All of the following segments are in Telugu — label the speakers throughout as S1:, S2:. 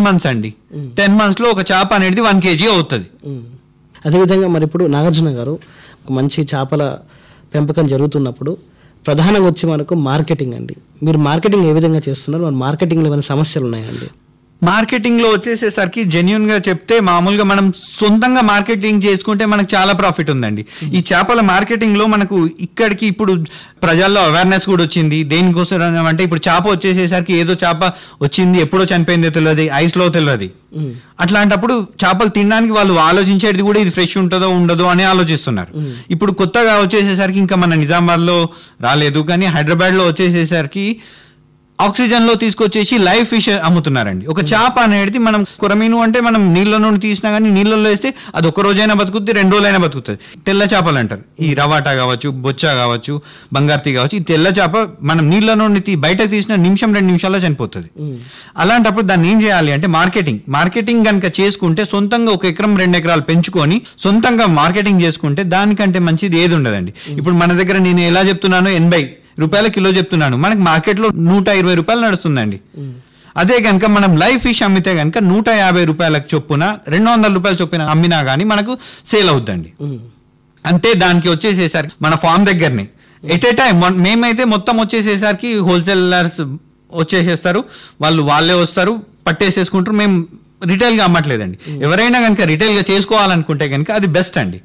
S1: మంత్స్ అండి టెన్ మంత్స్ లో ఒక చేప అనేది వన్ కేజీ అవుతుంది
S2: ఉమ్. అదేవిధంగా మరి ఇప్పుడు నాగార్జున గారు ఒక మంచి చేపల పెంపకం జరుగుతున్నప్పుడు ప్రధానంగా వచ్చి మనకు మార్కెటింగ్ అండి మీరు మార్కెటింగ్ ఏ విధంగా చేస్తున్నారు మరి మార్కెటింగ్లో ఏమైనా సమస్యలు ఉన్నాయండి
S1: మార్కెటింగ్ లో వచ్చేసేసరికి జెన్యున్ గా చెప్తే మామూలుగా మనం సొంతంగా మార్కెటింగ్ చేసుకుంటే మనకు చాలా ప్రాఫిట్ ఉందండి ఈ చేపల మార్కెటింగ్ లో మనకు ఇక్కడికి ఇప్పుడు ప్రజల్లో అవేర్నెస్ కూడా వచ్చింది దేనికోసం అంటే ఇప్పుడు చేప వచ్చేసేసరికి ఏదో చేప వచ్చింది ఎప్పుడో చనిపోయిందో తెలియదు ఐస్ లో తెలియదు అట్లాంటప్పుడు చేపలు తినడానికి వాళ్ళు ఆలోచించేది కూడా ఇది ఫ్రెష్ ఉంటుందో ఉండదో అని ఆలోచిస్తున్నారు ఇప్పుడు కొత్తగా వచ్చేసేసరికి ఇంకా మన నిజామాబాద్ లో రాలేదు కానీ హైదరాబాద్ లో వచ్చేసేసరికి ఆక్సిజన్ లో తీసుకొచ్చేసి లైవ్ ఫిష్ అమ్ముతున్నారండి ఒక చేప అనేది మనం కొరమీను అంటే మనం నీళ్ళ నుండి తీసినా కానీ నీళ్ళలో వేస్తే అది ఒక రోజైనా బతుకుతుంది రెండు రోజులైనా బతుకుతుంది తెల్ల చేపలు అంటారు ఈ రవాటా కావచ్చు బొచ్చ కావచ్చు బంగార్తీ కావచ్చు ఈ తెల్ల చేప మనం నీళ్ళ నుండి తీ- బయటకు తీసిన నిమిషం రెండు నిమిషాల్లో చనిపోతుంది అలాంటప్పుడు దాన్ని ఏం చేయాలి అంటే మార్కెటింగ్ మార్కెటింగ్ కనుక చేసుకుంటే సొంతంగా ఒక ఎకరం రెండు ఎకరాలు పెంచుకొని సొంతంగా మార్కెటింగ్ చేసుకుంటే దానికంటే మంచిది ఏది ఉండదండి ఇప్పుడు మన దగ్గర నేను ఎలా చెప్తున్నానో ఎనభై రూపాయల కిలో చెప్తున్నాను మనకి మార్కెట్లో నూట ఇరవై రూపాయలు నడుస్తుందండి అదే కనుక మనం లైవ్ ఫిష్ అమ్మితే కనుక నూట యాభై రూపాయలకు చొప్పున రెండు వందల రూపాయల చొప్పున అమ్మినా కానీ మనకు సేల్ అవుద్దండి అంటే దానికి వచ్చేసేసరికి మన ఫామ్ దగ్గరనే ఎట్ ఏ టైం మేమైతే మొత్తం వచ్చేసేసరికి హోల్సేలర్స్ వచ్చేసేస్తారు వాళ్ళు వాళ్ళే వస్తారు పట్టేసేసుకుంటారు మేము రిటైల్ గా అమ్మట్లేదండి ఎవరైనా కనుక రిటైల్ గా చేసుకోవాలనుకుంటే కనుక అది బెస్ట్ అండి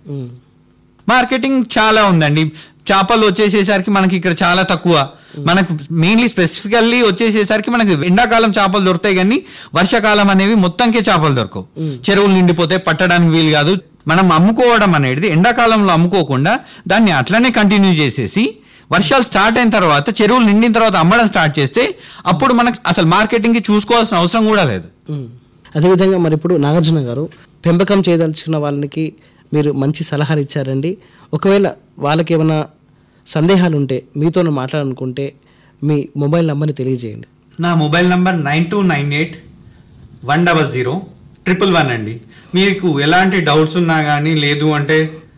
S1: మార్కెటింగ్ చాలా ఉందండి చేపలు వచ్చేసేసరికి మనకి ఇక్కడ చాలా తక్కువ మనకు మెయిన్లీ స్పెసిఫికల్లీ వచ్చేసేసరికి మనకి ఎండాకాలం చేపలు దొరుకుతాయి కానీ వర్షాకాలం అనేవి మొత్తంకే చేపలు దొరకవు చెరువులు నిండిపోతే పట్టడానికి వీలు కాదు మనం అమ్ముకోవడం అనేది ఎండాకాలంలో అమ్ముకోకుండా దాన్ని అట్లనే కంటిన్యూ చేసేసి వర్షాలు స్టార్ట్ అయిన తర్వాత చెరువులు నిండిన తర్వాత అమ్మడం స్టార్ట్ చేస్తే అప్పుడు మనకు అసలు మార్కెటింగ్ కి చూసుకోవాల్సిన అవసరం కూడా లేదు
S2: ఉమ్. అదేవిధంగా మరి ఇప్పుడు నాగార్జున గారు పెంపకం చేయదలుచుకున్న వాళ్ళకి మీరు మంచి సలహాలు ఇచ్చారండి ఒకవేళ వాళ్ళకి ఏమైనా సందేహాలు ఉంటే మీతో మాట్లాడాలనుకుంటే మీ మొబైల్ నెంబర్ని తెలియజేయండి
S1: నా mobile number nine two nine eight one double zero triple one అండి మీకు ఎలాంటి డౌట్స్ ఉన్నా కానీ లేదు అంటే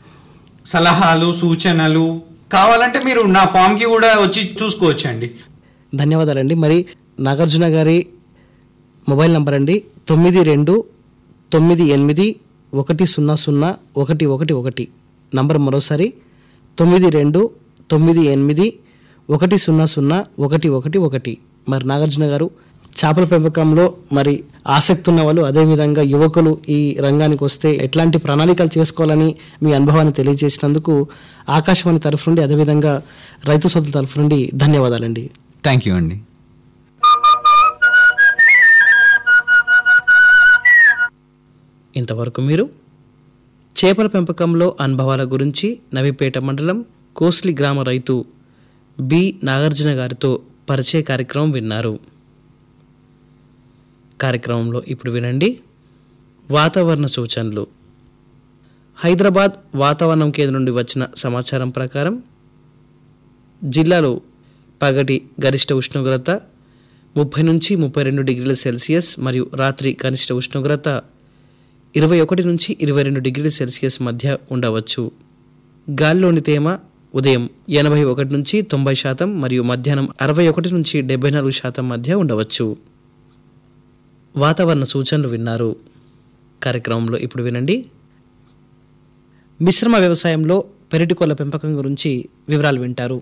S1: సలహాలు సూచనలు కావాలంటే మీరు నా ఫామ్కి కూడా వచ్చి చూసుకోవచ్చు అండి
S2: ధన్యవాదాలండి మరి నాగార్జున గారి మొబైల్ నంబర్ అండి తొమ్మిది రెండు తొమ్మిది ఎనిమిది ఒకటి సున్నా సున్నా ఒకటి ఒకటి ఒకటి నంబర్ మరోసారి తొమ్మిది రెండు తొమ్మిది ఎనిమిది ఒకటి సున్నా సున్నా ఒకటి ఒకటి ఒకటి మరి నాగార్జున గారు చేపల పెంపకంలో మరి ఆసక్తి ఉన్న వాళ్ళు అదేవిధంగా యువకులు ఈ రంగానికి వస్తే ఎట్లాంటి ప్రణాళికలు చేసుకోవాలని మీ అనుభవాన్ని తెలియజేసినందుకు ఆకాశవాణి తరఫు నుండి అదేవిధంగా రైతు సోదరుల తరఫు నుండి ధన్యవాదాలండి
S1: థ్యాంక్ యూ అండి
S2: ఇంతవరకు మీరు చేపల పెంపకంలో అనుభవాల గురించి నవిపేట మండలం కోస్లి గ్రామ రైతు బి నాగార్జున గారితో పరిచయ కార్యక్రమం విన్నారు కార్యక్రమంలో ఇప్పుడు వినండి వాతావరణ సూచనలు హైదరాబాద్ వాతావరణం కేంద్రం నుండి వచ్చిన సమాచారం ప్రకారం జిల్లాలో పగటి గరిష్ట ఉష్ణోగ్రత ముప్పై నుంచి ముప్పై రెండు డిగ్రీల సెల్సియస్ మరియు రాత్రి కనిష్ట ఉష్ణోగ్రత ఇరవై ఒకటి నుంచి ఇరవై రెండు డిగ్రీల సెల్సియస్ మధ్య ఉండవచ్చు గాలిలోని తేమ ఉదయం ఎనభై ఒకటి నుంచి తొంభై శాతం మరియు మధ్యాహ్నం అరవై ఒకటి నుంచి డెబ్బై నాలుగు శాతం మధ్య ఉండవచ్చు వాతావరణ సూచనలు విన్నారు కార్యక్రమంలో ఇప్పుడు వినండి మిశ్రమ వ్యవసాయంలో పెరటి కోళ్ళ పెంపకం గురించి వివరాలు వింటారు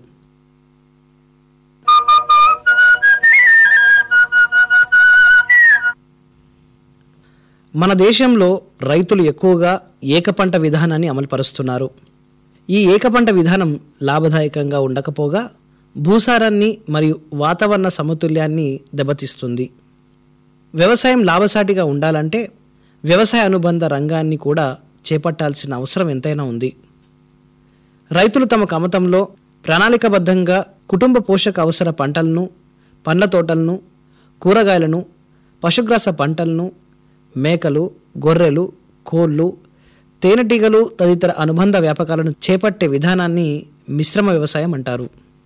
S2: మన దేశంలో రైతులు ఎక్కువగా ఏకపంట విధానాన్ని అమలుపరుస్తున్నారు ఈ ఏకపంట విధానం లాభదాయకంగా ఉండకపోగా భూసారాన్ని మరియు వాతావరణ సమతుల్యాన్ని దెబ్బతీస్తుంది వ్యవసాయం లాభసాటిగా ఉండాలంటే వ్యవసాయ అనుబంధ రంగాన్ని కూడా చేపట్టాల్సిన అవసరం ఎంతైనా ఉంది రైతులు తమ కమతంలో ప్రణాళికబద్ధంగా కుటుంబ పోషక అవసర పంటలను పండ్ల తోటలను కూరగాయలను పశుగ్రాస పంటలను మేకలు గొర్రెలు కోళ్ళు తేనెటీగలు తదితర అనుబంధ వ్యాపకాలను చేపట్టే విధానాన్ని మిశ్రమ వ్యవసాయం అంటారు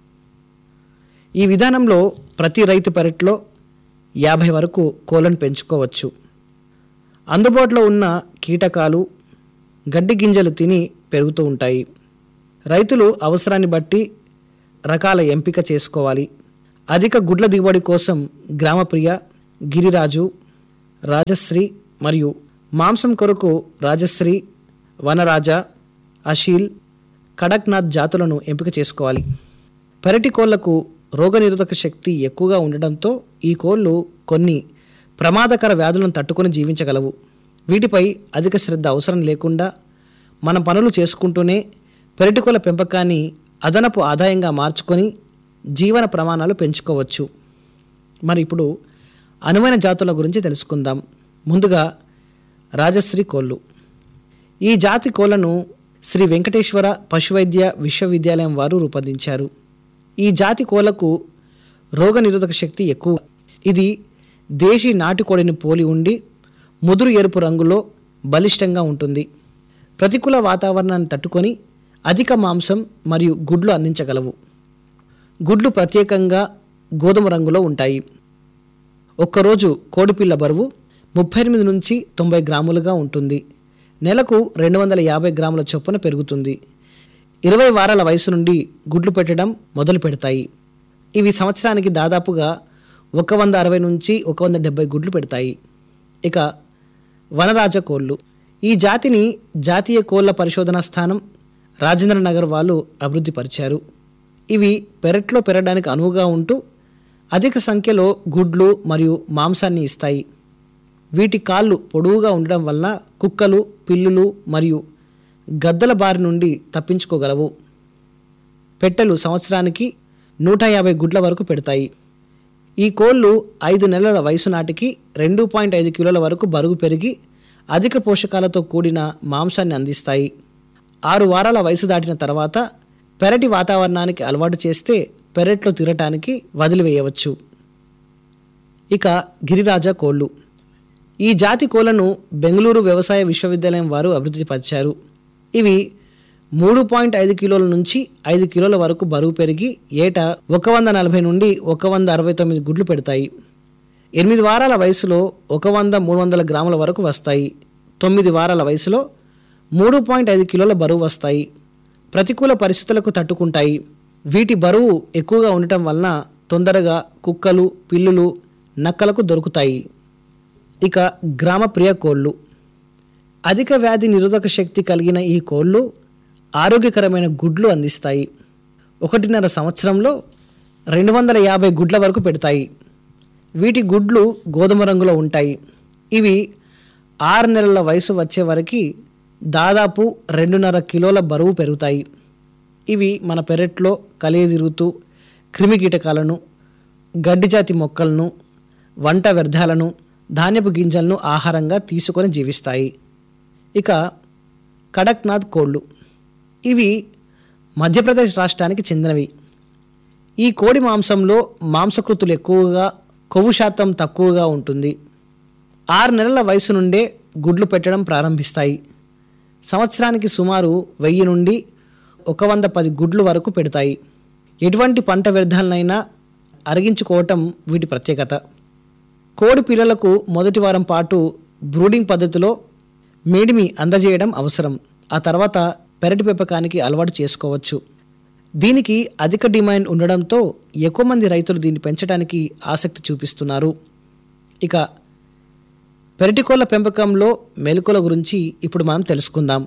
S2: ఈ విధానంలో ప్రతి రైతు పెరట్లో యాభై వరకు కోళ్ళను పెంచుకోవచ్చు అందుబాటులో ఉన్న కీటకాలు గడ్డి గింజలు తిని పెరుగుతూ ఉంటాయి రైతులు అవసరాన్ని బట్టి రకాల ఎంపిక చేసుకోవాలి అధిక గుడ్ల దిగుబడి కోసం గ్రామప్రియ గిరిరాజు రాజశ్రీ మరియు మాంసం కొరకు రాజశ్రీ వనరాజ అషీల్ కడక్నాథ్ జాతులను ఎంపిక చేసుకోవాలి పెరటి కోళ్లకు రోగనిరోధక శక్తి ఎక్కువగా ఉండడంతో ఈ కోళ్ళు కొన్ని ప్రమాదకర వ్యాధులను తట్టుకొని జీవించగలవు వీటిపై అధిక శ్రద్ధ అవసరం లేకుండా మన పనులు చేసుకుంటూనే పెరటికోళ్ళ పెంపకాన్ని అదనపు ఆదాయంగా మార్చుకొని జీవన ప్రమాణాలు పెంచుకోవచ్చు మరి ఇప్పుడు అనువైన జాతుల గురించి తెలుసుకుందాం ముందుగా రాజశ్రీ కోళ్ళు ఈ జాతి కోళ్లను శ్రీ వెంకటేశ్వర పశువైద్య విశ్వవిద్యాలయం వారు రూపొందించారు ఈ జాతి కోళ్లకు రోగనిరోధక శక్తి ఎక్కువ ఇది దేశీ నాటుకోడిని పోలి ఉండి ముదురు ఎరుపు రంగులో బలిష్టంగా ఉంటుంది ప్రతికూల వాతావరణాన్ని తట్టుకొని అధిక మాంసం మరియు గుడ్లు అందించగలవు గుడ్లు ప్రత్యేకంగా గోధుమ రంగులో ఉంటాయి ఒక్కరోజు కోడిపిల్ల బరువు ముప్పై ఎనిమిది నుంచి తొంభై గ్రాములుగా ఉంటుంది నెలకు రెండు వందల యాభై గ్రాముల చొప్పున పెరుగుతుంది ఇరవై వారాల వయసు నుండి గుడ్లు పెట్టడం మొదలు పెడతాయి ఇవి సంవత్సరానికి దాదాపుగా ఒక వంద అరవై నుంచి ఒక వంద డెబ్బై గుడ్లు పెడతాయి ఇక వనరాజ కోళ్ళు ఈ జాతిని జాతీయ కోళ్ళ పరిశోధనా స్థానం రాజేంద్ర నగర్ వాళ్ళు అభివృద్ధి పరిచారు ఇవి పెరట్లో పెరగడానికి అనువుగా ఉంటూ అధిక సంఖ్యలో గుడ్లు మరియు మాంసాన్ని ఇస్తాయి వీటి కాళ్ళు పొడవుగా ఉండడం వలన కుక్కలు పిల్లులు మరియు గద్దల బారి నుండి తప్పించుకోగలవు పెట్టెలు సంవత్సరానికి నూట యాభై గుడ్ల వరకు పెడతాయి ఈ కోళ్ళు ఐదు నెలల వయసు నాటికి రెండు పాయింట్ ఐదు కిలోల వరకు బరువు పెరిగి అధిక పోషకాలతో కూడిన మాంసాన్ని అందిస్తాయి ఆరు వారాల వయసు దాటిన తర్వాత పెరటి వాతావరణానికి అలవాటు చేస్తే పెరట్లో తిరగటానికి వదిలివేయవచ్చు ఇక గిరిరాజ కోళ్ళు ఈ జాతి కోళ్లను బెంగళూరు వ్యవసాయ విశ్వవిద్యాలయం వారు అభివృద్ధి పరిచారు ఇవి మూడు పాయింట్ ఐదు కిలోల నుంచి ఐదు కిలోల వరకు బరువు పెరిగి ఏటా ఒక వంద నలభై నుండి ఒక వంద అరవై తొమ్మిది గుడ్లు పెడతాయి ఎనిమిది వారాల వయసులో ఒక వంద మూడు వందల గ్రాముల వరకు వస్తాయి తొమ్మిది వారాల వయసులో మూడు పాయింట్ ఐదు కిలోల బరువు వస్తాయి ప్రతికూల పరిస్థితులకు తట్టుకుంటాయి వీటి బరువు ఎక్కువగా ఉండటం వలన తొందరగా కుక్కలు పిల్లులు నక్కలకు దొరుకుతాయి ఇక గ్రామ ప్రియ కోళ్ళు అధిక వ్యాధి నిరోధక శక్తి కలిగిన ఈ కోళ్ళు ఆరోగ్యకరమైన గుడ్లు అందిస్తాయి ఒకటిన్నర సంవత్సరంలో రెండు వందల యాభై గుడ్ల వరకు పెడతాయి వీటి గుడ్లు గోధుమ రంగులో ఉంటాయి ఇవి ఆరు నెలల వయసు వచ్చే వరకు దాదాపు రెండున్నర కిలోల బరువు పెరుగుతాయి ఇవి మన పెరట్లో కలియదిరుగుతూ క్రిమి కీటకాలను గడ్డి జాతి మొక్కలను వంట వ్యర్థాలను ధాన్యపు గింజలను ఆహారంగా తీసుకొని జీవిస్తాయి ఇక కడక్నాథ్ కోళ్ళు ఇవి మధ్యప్రదేశ్ రాష్ట్రానికి చెందినవి ఈ కోడి మాంసంలో మాంసకృతులు ఎక్కువగా కొవ్వు శాతం తక్కువగా ఉంటుంది ఆరు నెలల వయసు నుండే గుడ్లు పెట్టడం ప్రారంభిస్తాయి సంవత్సరానికి సుమారు వెయ్యి నుండి ఒక వంద పది గుడ్లు వరకు పెడతాయి ఎటువంటి పంట వ్యర్థాలనైనా అరిగించుకోవటం వీటి ప్రత్యేకత కోడి పిల్లలకు మొదటి వారం పాటు బ్రూడింగ్ పద్ధతిలో మేడిమి అందజేయడం అవసరం ఆ తర్వాత పెరటి పెంపకానికి అలవాటు చేసుకోవచ్చు దీనికి అధిక డిమాండ్ ఉండడంతో ఎక్కువ మంది రైతులు దీన్ని పెంచడానికి ఆసక్తి చూపిస్తున్నారు ఇక పెరటికోళ్ళ పెంపకంలో మెలకుల గురించి ఇప్పుడు మనం తెలుసుకుందాం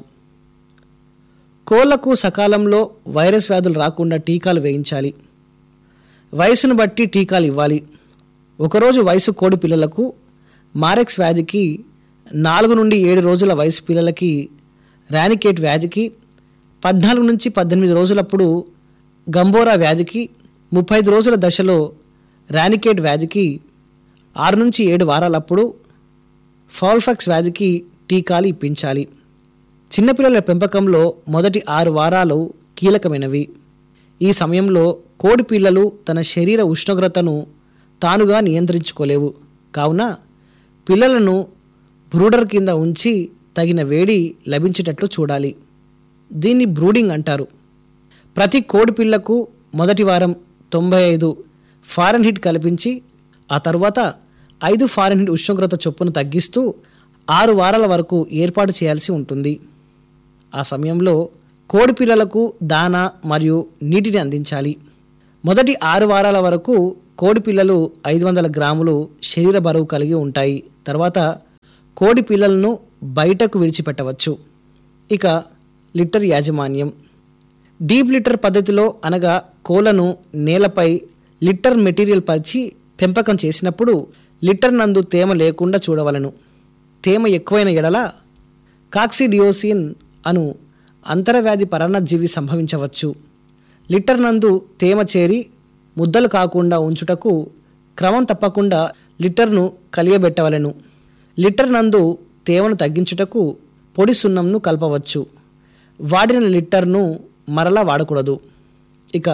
S2: కోళ్లకు సకాలంలో వైరస్ వ్యాధులు రాకుండా టీకాలు వేయించాలి వయసును బట్టి టీకాలు ఇవ్వాలి ఒకరోజు వయసు కోడి పిల్లలకు మారెక్స్ వ్యాధికి నాలుగు నుండి ఏడు రోజుల వయసు పిల్లలకి రానికేట్ వ్యాధికి పద్నాలుగు నుంచి పద్దెనిమిది రోజులప్పుడు గంబోరా వ్యాధికి ముప్పై ఐదు రోజుల దశలో రానికేట్ వ్యాధికి ఆరు నుంచి ఏడు వారాలప్పుడు ఫౌల్ఫాక్స్ వ్యాధికి టీకాలు ఇప్పించాలి చిన్నపిల్లల పెంపకంలో మొదటి ఆరు వారాలు కీలకమైనవి ఈ సమయంలో కోడి పిల్లలు తన శరీర ఉష్ణోగ్రతను తానుగా నియంత్రించుకోలేవు కావున పిల్లలను బ్రూడర్ కింద ఉంచి తగిన వేడి లభించేటట్లు చూడాలి దీన్ని బ్రూడింగ్ అంటారు ప్రతి కోడి పిల్లకు మొదటి వారం తొంభై ఐదు ఫారెన్హీట్ కల్పించి ఆ తరువాత ఐదు ఫారెన్హీట్ ఉష్ణోగ్రత చొప్పున తగ్గిస్తూ ఆరు వారాల వరకు ఏర్పాటు చేయాల్సి ఉంటుంది ఆ సమయంలో కోడి పిల్లలకు దాన మరియు నీటిని అందించాలి మొదటి ఆరు వారాల వరకు కోడి పిల్లలు ఐదు వందల గ్రాములు శరీర బరువు కలిగి ఉంటాయి తర్వాత కోడి పిల్లలను బయటకు విడిచిపెట్టవచ్చు ఇక లిటర్ యాజమాన్యం డీప్ లిటర్ పద్ధతిలో అనగా కోళ్లను నేలపై లిటర్ మెటీరియల్ పరిచి పెంపకం చేసినప్పుడు లిటర్ నందు తేమ లేకుండా చూడవలను తేమ ఎక్కువైన ఎడల కాక్సిడియోసిన్ అను అంతరవ్యాధి పరాన్నజీవి సంభవించవచ్చు లిటర్ నందు తేమ చేరి ముద్దలు కాకుండా ఉంచుటకు క్రమం తప్పకుండా లిటర్ను కలియబెట్టవలెను లిటర్ నందు తేమను తగ్గించుటకు పొడి సున్నంను కలపవచ్చు వాడిన లిటర్ను మరలా వాడకూడదు ఇక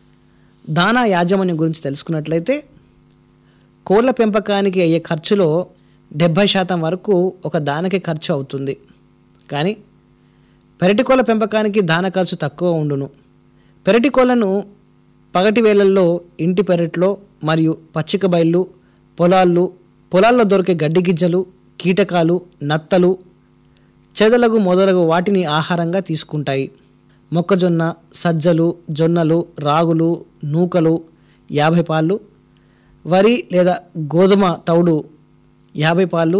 S2: దానా యాజమాన్యం గురించి తెలుసుకున్నట్లయితే కోళ్ల పెంపకానికి అయ్యే ఖర్చులో డెబ్భై శాతం వరకు ఒక దానకి ఖర్చు అవుతుంది కానీ పెరటి కోళ్ళ పెంపకానికి దాన ఖర్చు తక్కువ ఉండును పెరటి కోళ్ళను పగటి వేళల్లో ఇంటి పెరట్లో మరియు పచ్చిక బయళ్ళు పొలాల్లో పొలాల్లో దొరికే గడ్డి గిజ్జలు కీటకాలు నత్తలు చెదలగు మొదలగు వాటిని ఆహారంగా తీసుకుంటాయి మొక్కజొన్న సజ్జలు జొన్నలు రాగులు నూకలు యాభై పాళ్ళు వరి లేదా గోధుమ తౌడు యాభై పాళ్ళు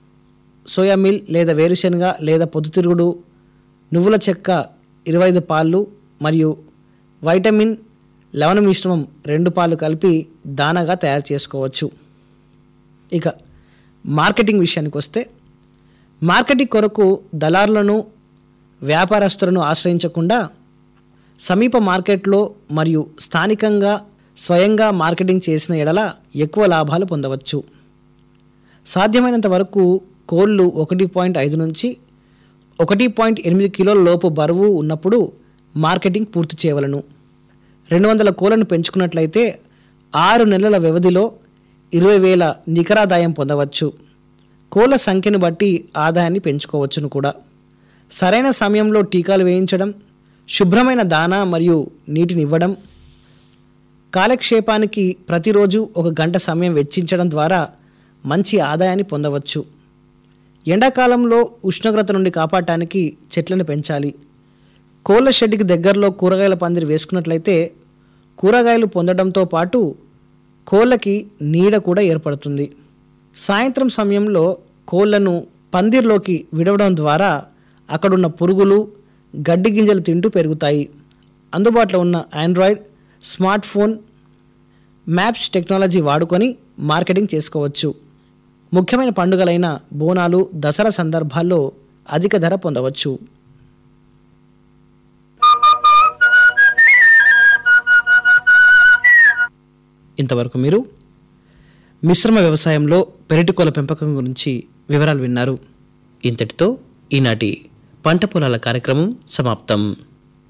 S2: సోయా మిల్ లేదా వేరుశనగ లేదా పొద్దుతిరుగుడు నువ్వుల చెక్క ఇరవై ఐదు పాళ్ళు మరియు వైటమిన్ లవణ మిశ్రమం రెండు పాలు కలిపి దానాగా తయారు చేసుకోవచ్చు ఇక మార్కెటింగ్ విషయానికి వస్తే మార్కెటింగ్ కొరకు దళారులను వ్యాపారస్తులను ఆశ్రయించకుండా సమీప మార్కెట్లో మరియు స్థానికంగా స్వయంగా మార్కెటింగ్ చేసిన ఎడల ఎక్కువ లాభాలు పొందవచ్చు సాధ్యమైనంత వరకు కోళ్ళు ఒకటి పాయింట్ ఐదు నుంచి ఒకటి పాయింట్ ఎనిమిది కిలోల లోపు బరువు ఉన్నప్పుడు మార్కెటింగ్ పూర్తి చేయవలను రెండు వందల కోళ్లను పెంచుకున్నట్లయితే ఆరు నెలల వ్యవధిలో ఇరవై వేల నికరాదాయం పొందవచ్చు కోళ్ల సంఖ్యను బట్టి ఆదాయాన్ని పెంచుకోవచ్చును కూడా సరైన సమయంలో టీకాలు వేయించడం శుభ్రమైన దానా మరియు నీటిని ఇవ్వడం కాలక్షేపానికి ప్రతిరోజు ఒక గంట సమయం వెచ్చించడం ద్వారా మంచి ఆదాయాన్ని పొందవచ్చు ఎండాకాలంలో ఉష్ణోగ్రత నుండి కాపాడటానికి చెట్లను పెంచాలి కోళ్ళ షెడ్కి దగ్గరలో కూరగాయల పందిరి వేసుకున్నట్లయితే కూరగాయలు పొందడంతో పాటు కోళ్ళకి నీడ కూడా ఏర్పడుతుంది సాయంత్రం సమయంలో కోళ్లను పందిర్లోకి విడవడం ద్వారా అక్కడున్న పురుగులు గడ్డి గింజలు తింటూ పెరుగుతాయి అందుబాటులో ఉన్న Android smart phone maps technology వాడుకొని మార్కెటింగ్ చేసుకోవచ్చు ముఖ్యమైన పండుగలైన బోనాలు దసరా సందర్భాల్లో అధిక ధర పొందవచ్చు ఇంతవరకు మీరు మిశ్రమ వ్యవసాయంలో పెరటికోల పెంపకం గురించి వివరాలు విన్నారు ఇంతటితో ఈనాటి పంట పొలాల కార్యక్రమం సమాప్తం